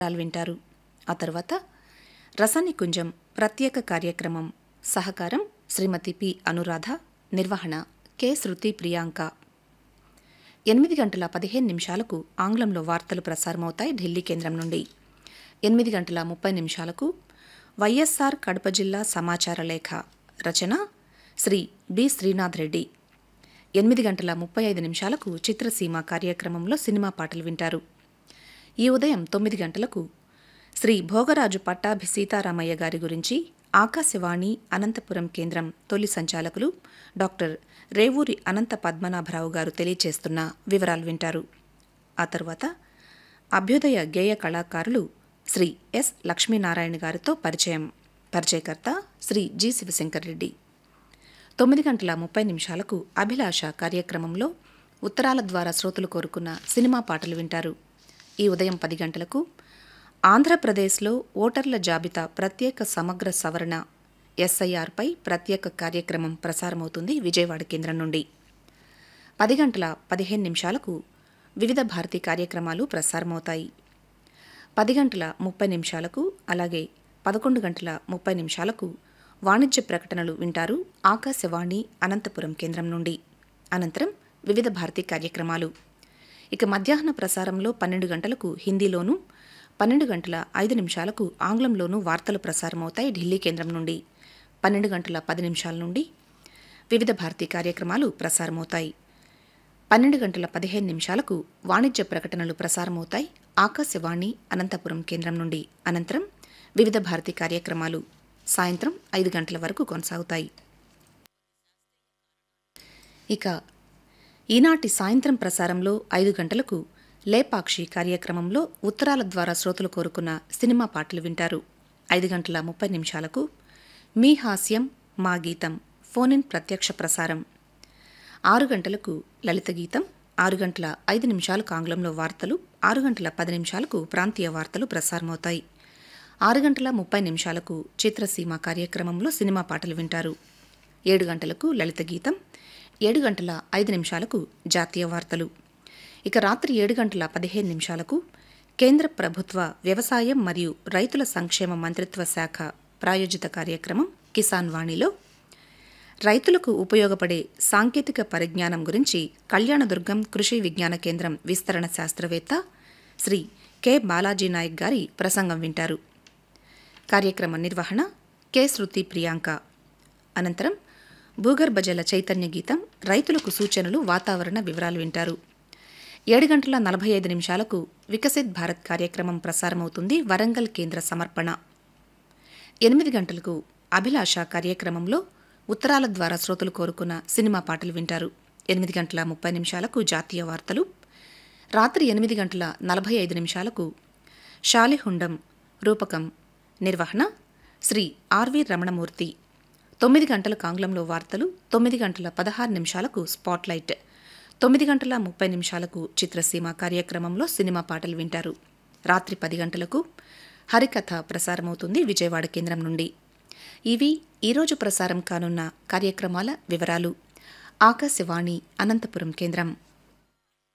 వివరాలు వింటారు ఆ తర్వాత రసనికుంజం ప్రత్యేక కార్యక్రమం సహకారం శ్రీమతి పి అనురాధ నిర్వహణ కె శృతి ప్రియాంక ఎనిమిది గంటల పదిహేను నిమిషాలకు ఆంగ్లంలో వార్తలు ప్రసారమవుతాయి ఢిల్లీ కేంద్రం నుండి ఎనిమిది గంటల ముప్పై నిమిషాలకు వైఎస్ఆర్ కడప జిల్లా సమాచార లేఖ రచన శ్రీ బి శ్రీనాథ్ రెడ్డి ఎనిమిది గంటల ముప్పై ఐదు నిమిషాలకు చిత్రసీమ కార్యక్రమంలో సినిమా పాటలు వింటారు ఈ ఉదయం తొమ్మిది గంటలకు శ్రీ భోగరాజు పట్టాభి సీతారామయ్య గారి గురించి ఆకాశవాణి అనంతపురం కేంద్రం తొలి సంచాలకులు డాక్టర్ రేవూరి అనంత పద్మనాభరావు గారు తెలియచేస్తున్న వివరాలు వింటారు ఆ తర్వాత అభ్యుదయ గేయ కళాకారులు శ్రీ ఎస్ లక్ష్మీనారాయణ గారితో పరిచయం పరిచయకర్త శ్రీ జి శివశంకర్ రెడ్డి తొమ్మిది గంటల ముప్పై నిమిషాలకు అభిలాష కార్యక్రమంలో ఉత్తరాల ద్వారా శ్రోతలు కోరుకున్న సినిమా పాటలు వింటారు ఈ ఉదయం పది గంటలకు ఆంధ్రప్రదేశ్లో ఓటర్ల జాబితా ప్రత్యేక సమగ్ర సవరణ ఎస్ఐఆర్పై ప్రత్యేక కార్యక్రమం ప్రసారమవుతుంది విజయవాడ కేంద్రం నుండి పది గంటల పదిహేను నిమిషాలకు వివిధ భారతి కార్యక్రమాలు ప్రసారమవుతాయి పది గంటల ముప్పై నిమిషాలకు అలాగే పదకొండు గంటల ముప్పై నిమిషాలకు వాణిజ్య ప్రకటనలు వింటారు ఆకాశవాణి అనంతపురం కేంద్రం నుండి అనంతరం వివిధ భారతి కార్యక్రమాలు ఇక మధ్యాహ్న ప్రసారంలో పన్నెండు గంటలకు హిందీలోనూ పన్నెండు గంటల ఐదు నిమిషాలకు ఆంగ్లంలోనూ వార్తలు ప్రసారమవుతాయి ఢిల్లీ కేంద్రం నుండి పన్నెండు గంటల పది నిమిషాల నుండి వివిధ భారతి కార్యక్రమాలు ప్రసారమవుతాయి పన్నెండు గంటల పదిహేను నిమిషాలకు వాణిజ్య ప్రకటనలు ప్రసారమవుతాయి ఆకాశవాణి అనంతపురం కేంద్రం నుండి అనంతరం వివిధ భారతి కార్యక్రమాలు సాయంత్రం ఐదు గంటల వరకు కొనసాగుతాయి ఇక ఈనాటి సాయంత్రం ప్రసారంలో ఐదు గంటలకు లేపాక్షి కార్యక్రమంలో ఉత్తరాల ద్వారా శ్రోతలు కోరుకున్న సినిమా పాటలు వింటారు ఐదు గంటల ముప్పై నిమిషాలకు మీ హాస్యం మా గీతం ఫోన్ ఇన్ ప్రత్యక్ష ప్రసారం ఆరు గంటలకు లలిత గీతం ఆరు గంటల ఐదు నిమిషాలకు ఆంగ్లంలో వార్తలు ఆరు గంటల పది నిమిషాలకు ప్రాంతీయ వార్తలు ప్రసారమవుతాయి ఆరు గంటల ముప్పై నిమిషాలకు చిత్రసీమ కార్యక్రమంలో సినిమా పాటలు వింటారు ఏడు గంటలకు లలిత గీతం ఏడు గంటల ఐదు నిమిషాలకు జాతీయ వార్తలు ఇక రాత్రి ఏడు గంటల పదిహేను నిమిషాలకు కేంద్ర ప్రభుత్వ వ్యవసాయం మరియు రైతుల సంక్షేమ మంత్రిత్వ శాఖ ప్రాయోజిత కార్యక్రమం కిసాన్ వాణిలో రైతులకు ఉపయోగపడే సాంకేతిక పరిజ్ఞానం గురించి కళ్యాణదుర్గం కృషి విజ్ఞాన కేంద్రం విస్తరణ శాస్త్రవేత్త శ్రీ కె బాలాజీ నాయక్ గారి ప్రసంగం వింటారు కార్యక్రమ నిర్వహణ కె శృతి ప్రియాంక అనంతరం భూగర్భ జల చైతన్య గీతం రైతులకు సూచనలు వాతావరణ వివరాలు వింటారు ఏడు గంటల నలభై ఐదు నిమిషాలకు వికసిత్ భారత్ కార్యక్రమం ప్రసారమవుతుంది వరంగల్ కేంద్ర సమర్పణ ఎనిమిది గంటలకు అభిలాష కార్యక్రమంలో ఉత్తరాల ద్వారా శ్రోతలు కోరుకున్న సినిమా పాటలు వింటారు ఎనిమిది గంటల ముప్పై నిమిషాలకు జాతీయ వార్తలు రాత్రి ఎనిమిది గంటల నలభై ఐదు నిమిషాలకు షాలిహుండం రూపకం నిర్వహణ శ్రీ ఆర్వి రమణమూర్తి తొమ్మిది గంటలకు ఆంగ్లంలో వార్తలు తొమ్మిది గంటల పదహారు నిమిషాలకు స్పాట్లైట్ తొమ్మిది గంటల ముప్పై నిమిషాలకు చిత్రసీమ కార్యక్రమంలో సినిమా పాటలు వింటారు రాత్రి పది గంటలకు హరికథ ప్రసారమవుతుంది విజయవాడ కేంద్రం నుండి ఇవి ఈరోజు ప్రసారం కానున్న కార్యక్రమాల వివరాలు ఆకాశవాణి అనంతపురం కేంద్రం